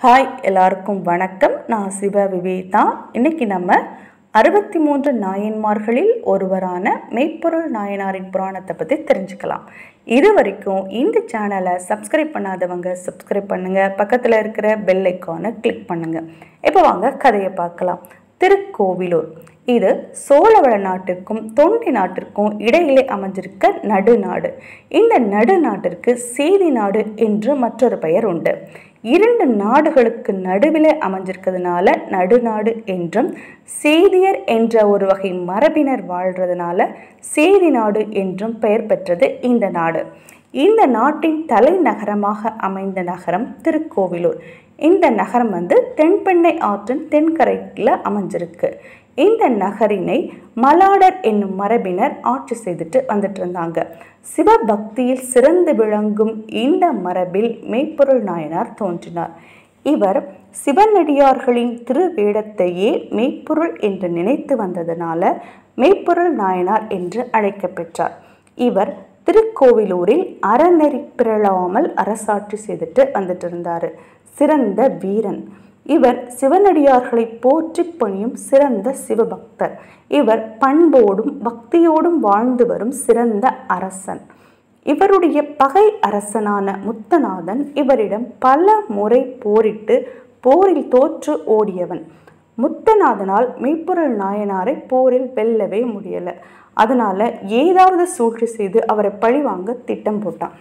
hi எல்லாருக்கும் வணக்கம் நான் சிவ விவேதா இன்னைக்கு நம்ம அறுபத்தி மூன்று நாயன்மார்களில் ஒருவரான மெய்ப்பொருள் நாயனாரின் புராணத்தை பற்றி தெரிஞ்சுக்கலாம் இது வரைக்கும் இந்த சேனலை சப்ஸ்கிரைப் பண்ணாதவங்க சப்ஸ்கிரைப் பண்ணுங்கள் பக்கத்தில் இருக்கிற பெல் ஐக்கானை கிளிக் பண்ணுங்கள் இப்போ வாங்க கதையை பார்க்கலாம் திருக்கோவிலூர் இது சோழவள நாட்டிற்கும் தொண்டி நாட்டிற்கும் இடையிலே அமைஞ்சிருக்க நடுநாடு இந்த நடுநாட்டிற்கு சேதி நாடு என்று மற்றொரு பெயர் உண்டு இரண்டு நாடுகளுக்கு நடுவிலே அமைஞ்சிருக்கிறதுனால நடுநாடு என்றும் சேதியர் என்ற ஒரு வகை மரபினர் வாழ்றதுனால சேதி நாடு என்றும் பெயர் பெற்றது இந்த நாடு இந்த நாட்டின் தலைநகரமாக அமைந்த நகரம் திருக்கோவிலூர் இந்த நகரம் வந்து தென்பெண்ணை ஆற்றின் தென்கரையில் அமைஞ்சிருக்கு இந்த நகரினை மலாடர் என்னும் மரபினர் ஆட்சி செய்துட்டு வந்துட்டு இருந்தாங்க சிவபக்தியில் சிறந்து விளங்கும் இந்த மரபில் மெய்ப்பொருள் நாயனார் தோன்றினார் இவர் சிவனடியார்களின் திருவேடத்தையே மெய்ப்பொருள் என்று நினைத்து வந்ததனால மெய்ப்பொருள் நாயனார் என்று அழைக்கப்பெற்றார் இவர் திருக்கோவிலூரில் அறநெறி பிறழாமல் அரசாட்சி செய்துட்டு வந்துட்டு இருந்தார் சிறந்த வீரன் இவர் சிவனடியார்களை போற்றி பணியும் சிறந்த சிவபக்தர் இவர் பண்போடும் பக்தியோடும் வாழ்ந்து வரும் சிறந்த அரசன் இவருடைய பகை அரசனான முத்தநாதன் இவரிடம் பல முறை போரிட்டு போரில் தோற்று ஓடியவன் முத்தநாதனால் மெய்ப்பொருள் நாயனாரை போரில் வெல்லவே முடியலை அதனால ஏதாவது சூழ்ச்சி செய்து அவரை பழிவாங்க திட்டம் போட்டான்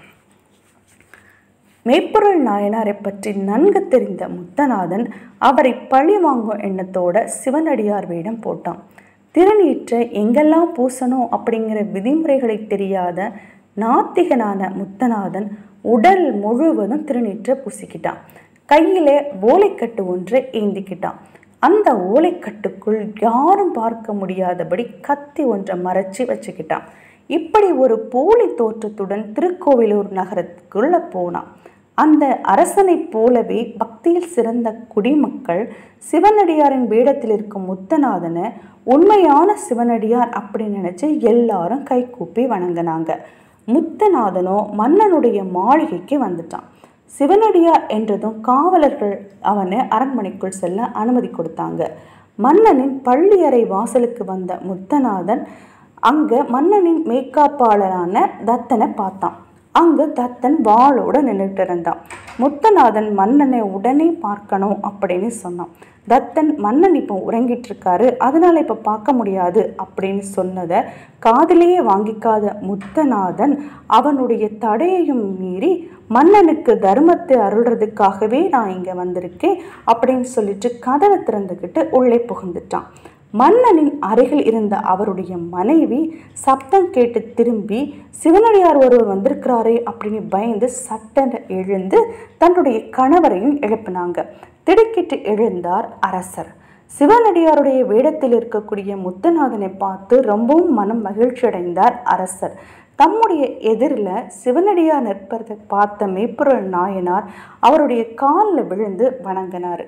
மெய்ப்பொருள் நாயனாரை பற்றி நன்கு தெரிந்த முத்தநாதன் அவரை பழி வாங்கும் எண்ணத்தோட சிவனடியார் வேடம் போட்டான் திருநீற்றை எங்கெல்லாம் பூசணும் அப்படிங்கிற விதிமுறைகளை தெரியாத நாத்திகனான முத்தநாதன் உடல் முழுவதும் திருநீற்றை பூசிக்கிட்டான் கையிலே ஓலைக்கட்டு ஒன்றை ஏந்திக்கிட்டான் அந்த ஓலைக்கட்டுக்குள் யாரும் பார்க்க முடியாதபடி கத்தி ஒன்றை மறைச்சி வச்சுக்கிட்டான் இப்படி ஒரு போலி தோற்றத்துடன் திருக்கோவிலூர் நகரத்துக்குள்ள போனான் அந்த அரசனைப் போலவே பக்தியில் சிறந்த குடிமக்கள் சிவனடியாரின் வேடத்தில் இருக்கும் முத்தநாதனை உண்மையான சிவனடியார் அப்படின்னு நினச்சி எல்லாரும் கைகூப்பி வணங்கினாங்க முத்தநாதனோ மன்னனுடைய மாளிகைக்கு வந்துட்டான் சிவனடியார் என்றதும் காவலர்கள் அவனை அரண்மனைக்குள் செல்ல அனுமதி கொடுத்தாங்க மன்னனின் பள்ளியறை வாசலுக்கு வந்த முத்தநாதன் அங்கே மன்னனின் மெய்காப்பாளரான தத்தனை பார்த்தான் அங்கு தத்தன் வாளோட நின்றுட்டு இருந்தான் முத்தநாதன் மன்னனை உடனே பார்க்கணும் அப்படின்னு சொன்னான் தத்தன் மன்னன் இப்போ உறங்கிட்டு இருக்காரு அதனால இப்போ பார்க்க முடியாது அப்படின்னு சொன்னதை காதிலேயே வாங்கிக்காத முத்தநாதன் அவனுடைய தடையையும் மீறி மன்னனுக்கு தர்மத்தை அருள்றதுக்காகவே நான் இங்கே வந்திருக்கேன் அப்படின்னு சொல்லிட்டு கதவை திறந்துக்கிட்டு உள்ளே புகுந்துட்டான் மன்னனின் அருகில் இருந்த அவருடைய மனைவி சப்தம் கேட்டு திரும்பி சிவனடியார் ஒருவர் வந்திருக்கிறாரே அப்படின்னு பயந்து சட்டென எழுந்து தன்னுடைய கணவரையும் எழுப்பினாங்க திடுக்கிட்டு எழுந்தார் அரசர் சிவனடியாருடைய வேடத்தில் இருக்கக்கூடிய முத்தநாதனை பார்த்து ரொம்பவும் மனம் மகிழ்ச்சி அடைந்தார் அரசர் தம்முடைய எதிரில் சிவனடியார் நிற்பதை பார்த்த மெய்ப்பொருள் நாயனார் அவருடைய காலில் விழுந்து வணங்கினார்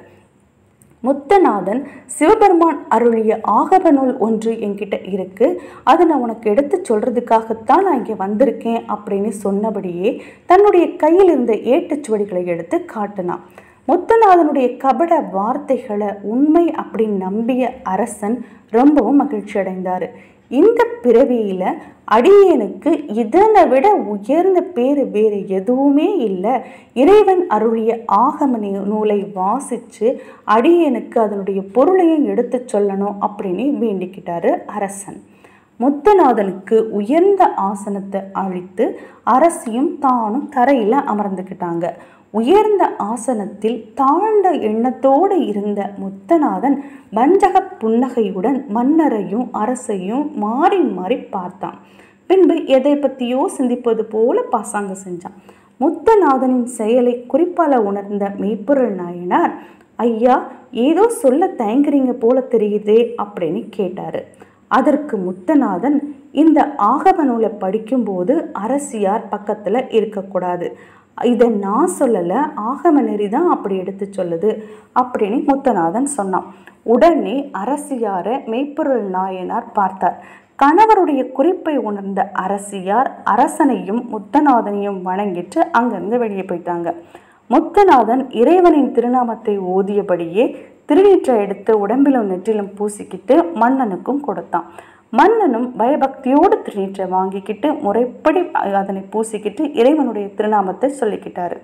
முத்தநாதன் சிவபெருமான் அருளிய ஆகவ நூல் ஒன்று என்கிட்ட இருக்கு அதை நான் உனக்கு எடுத்து சொல்றதுக்காகத்தான் நான் இங்கே வந்திருக்கேன் அப்படின்னு சொன்னபடியே தன்னுடைய கையில் இருந்த ஏட்டுச்சுவடிகளை எடுத்து காட்டினான் முத்தநாதனுடைய கபட வார்த்தைகளை உண்மை அப்படின்னு நம்பிய அரசன் ரொம்பவும் மகிழ்ச்சி அடைந்தார் இந்த பிறவியில அடியேனுக்கு இதனை விட உயர்ந்த பேரு வேறு எதுவுமே இல்லை இறைவன் அருளிய ஆகம நூலை வாசித்து அடியேனுக்கு அதனுடைய பொருளையும் எடுத்து சொல்லணும் அப்படின்னு வேண்டிக்கிட்டாரு அரசன் முத்தநாதனுக்கு உயர்ந்த ஆசனத்தை அழித்து அரசியும் தானும் தரையில் அமர்ந்துக்கிட்டாங்க உயர்ந்த ஆசனத்தில் தாழ்ந்த எண்ணத்தோடு இருந்த முத்தநாதன் வஞ்சக புன்னகையுடன் மன்னரையும் அரசையும் மாறி மாறி பார்த்தான் பின்பு எதை பற்றியோ சிந்திப்பது போல பாசாங்க செஞ்சான் முத்தநாதனின் செயலை குறிப்பால உணர்ந்த மெய்ப்பொருள் நாயனார் ஐயா ஏதோ சொல்ல தயங்குறீங்க போல தெரியுதே அப்படின்னு கேட்டாரு அதற்கு முத்தநாதன் இந்த ஆகம நூலை படிக்கும்போது அரசியார் பக்கத்தில் இருக்கக்கூடாது இதை நான் சொல்லலை ஆகம நெறி தான் அப்படி எடுத்து சொல்லுது அப்படின்னு முத்தநாதன் சொன்னான் உடனே அரசியாரை மெய்ப்பொருள் நாயனார் பார்த்தார் கணவருடைய குறிப்பை உணர்ந்த அரசியார் அரசனையும் முத்தநாதனையும் வணங்கிட்டு அங்கேருந்து வெளியே போயிட்டாங்க முத்தநாதன் இறைவனின் திருநாமத்தை ஓதியபடியே திருநீற்றை எடுத்து உடம்பிலும் நெற்றிலும் பூசிக்கிட்டு மன்னனுக்கும் கொடுத்தான் மன்னனும் பயபக்தியோடு திருநீற்றை வாங்கிக்கிட்டு முறைப்படி அதனை பூசிக்கிட்டு இறைவனுடைய திருநாமத்தை சொல்லிக்கிட்டாரு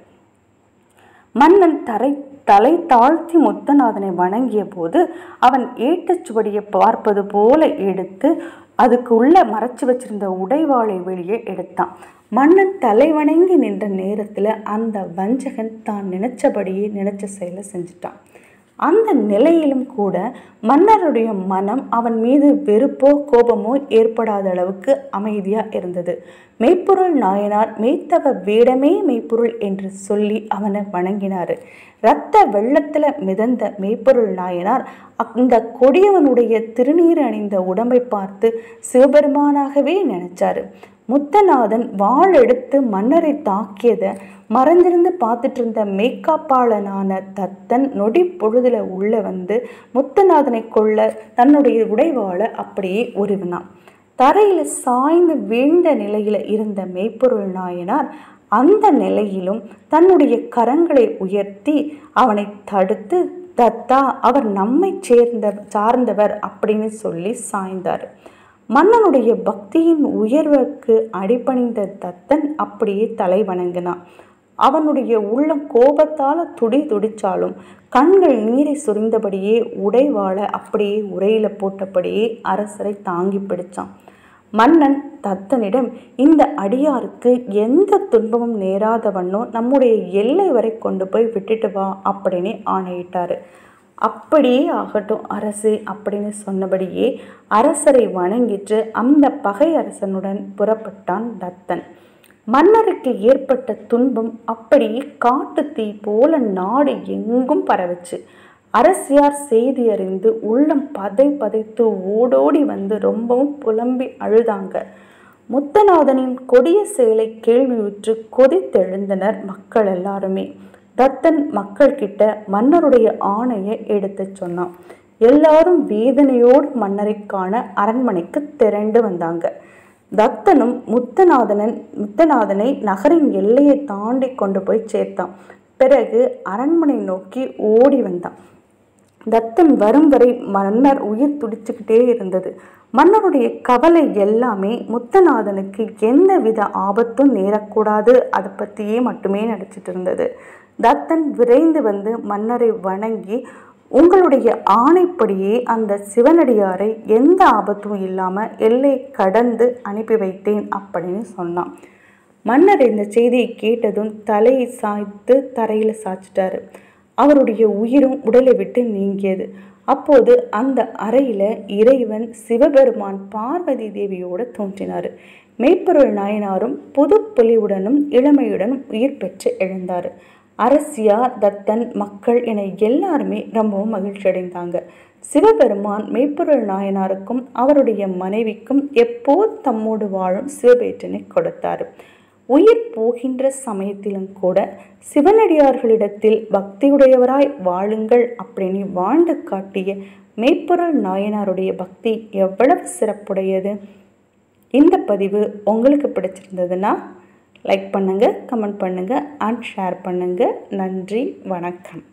மன்னன் தரை தலை தாழ்த்தி முத்தநாதனை வணங்கிய போது அவன் ஏட்டுச்சுவடியை பார்ப்பது போல எடுத்து அதுக்கு உள்ள மறைச்சு வச்சிருந்த உடைவாளை வெளியே எடுத்தான் மன்னன் தலை வணங்கி நின்ற நேரத்தில் அந்த வஞ்சகன் தான் நினைச்சபடியே நினைச்ச செயலை செஞ்சிட்டான் அந்த நிலையிலும் கூட மன்னருடைய மனம் அவன் மீது வெறுப்போ கோபமோ ஏற்படாத அளவுக்கு அமைதியாக இருந்தது மெய்ப்பொருள் நாயனார் மெய்த்தவ வேடமே மெய்ப்பொருள் என்று சொல்லி அவனை வணங்கினார் இரத்த வெள்ளத்தில் மிதந்த மெய்ப்பொருள் நாயனார் அந்த கொடியவனுடைய திருநீர் அணிந்த உடம்பை பார்த்து சிவபெருமானாகவே நினைச்சாரு முத்தநாதன் வாள் எடுத்து மன்னரை தாக்கியதை மறைஞ்சிருந்து பார்த்துட்டு இருந்த மேக்காப்பாளனான தத்தன் நொடி பொழுதுல உள்ள வந்து முத்தநாதனை கொள்ள தன்னுடைய உடைவாளை அப்படியே உருவினான் தரையில் சாய்ந்து வீழ்ந்த நிலையில் இருந்த மெய்ப்பொருள் நாயனார் அந்த நிலையிலும் தன்னுடைய கரங்களை உயர்த்தி அவனை தடுத்து தத்தா அவர் நம்மை சேர்ந்த சார்ந்தவர் அப்படின்னு சொல்லி சாய்ந்தார் மன்னனுடைய பக்தியின் உயர்வுக்கு அடிபணிந்த தத்தன் அப்படியே தலை வணங்கினான் அவனுடைய உள்ளம் கோபத்தால் துடி துடிச்சாலும் கண்கள் நீரை சுரிந்தபடியே உடைவாழ அப்படியே உரையில போட்டபடியே அரசரை தாங்கி பிடிச்சான் மன்னன் தத்தனிடம் இந்த அடியாருக்கு எந்த துன்பமும் நேராதவண்ணோ நம்முடைய எல்லை வரை கொண்டு போய் விட்டுட்டு வா அப்படின்னு ஆணையிட்டாரு அப்படியே ஆகட்டும் அரசு அப்படின்னு சொன்னபடியே அரசரை வணங்கிட்டு அந்த பகை அரசனுடன் புறப்பட்டான் தத்தன் மன்னருக்கு ஏற்பட்ட துன்பம் அப்படியே காட்டு தீ போல நாடு எங்கும் பரவுச்சு அரசியார் செய்தி அறிந்து உள்ளம் பதை பதைத்து ஓடோடி வந்து ரொம்பவும் புலம்பி அழுதாங்க முத்தநாதனின் கொடிய செயலை கேள்வியுற்று கொதித்தெழுந்தனர் மக்கள் எல்லாருமே தத்தன் மக்கள்கிட்ட மன்னருடைய ஆணையை எடுத்து சொன்னான் எல்லாரும் வேதனையோடு மன்னரை காண அரண்மனைக்கு திரண்டு வந்தாங்க தத்தனும் முத்தநாதனன் முத்தநாதனை நகரின் எல்லையை தாண்டி கொண்டு போய் சேர்த்தான் பிறகு அரண்மனை நோக்கி ஓடி வந்தான் தத்தன் வரும் வரை மன்னர் உயிர் துடிச்சுக்கிட்டே இருந்தது மன்னருடைய கவலை எல்லாமே முத்தநாதனுக்கு எந்த வித ஆபத்தும் நேரக்கூடாது அதை பற்றியே மட்டுமே நடிச்சிட்டு இருந்தது தத்தன் விரைந்து வந்து மன்னரை வணங்கி உங்களுடைய ஆணைப்படியே அந்த சிவனடியாரை எந்த ஆபத்தும் இல்லாமல் எல்லை கடந்து அனுப்பி வைத்தேன் அப்படின்னு சொன்னான் மன்னர் இந்த செய்தியை கேட்டதும் தலையை சாய்த்து தரையில் சாய்ச்சிட்டாரு அவருடைய உயிரும் உடலை விட்டு நீங்கியது அப்போது அந்த அறையில் இறைவன் சிவபெருமான் பார்வதி தேவியோடு தோன்றினார் மெய்ப்பொருள் நாயனாரும் புது பொலிவுடனும் இளமையுடனும் உயிர் பெற்று எழுந்தார் அரசியார் தத்தன் மக்கள் என எல்லாருமே ரொம்பவும் மகிழ்ச்சி அடைந்தாங்க சிவபெருமான் மெய்ப்பொருள் நாயனாருக்கும் அவருடைய மனைவிக்கும் எப்போது தம்மோடு வாழும் சிவபேற்றனை கொடுத்தார் உயிர் போகின்ற சமயத்திலும் கூட சிவனடியார்களிடத்தில் பக்தியுடையவராய் வாழுங்கள் அப்படின்னு வாழ்ந்து காட்டிய மெய்ப்பொருள் நாயனாருடைய பக்தி எவ்வளவு சிறப்புடையது இந்த பதிவு உங்களுக்கு பிடிச்சிருந்ததுன்னா லைக் பண்ணுங்கள் கமெண்ட் பண்ணுங்கள் அண்ட் ஷேர் பண்ணுங்கள் நன்றி வணக்கம்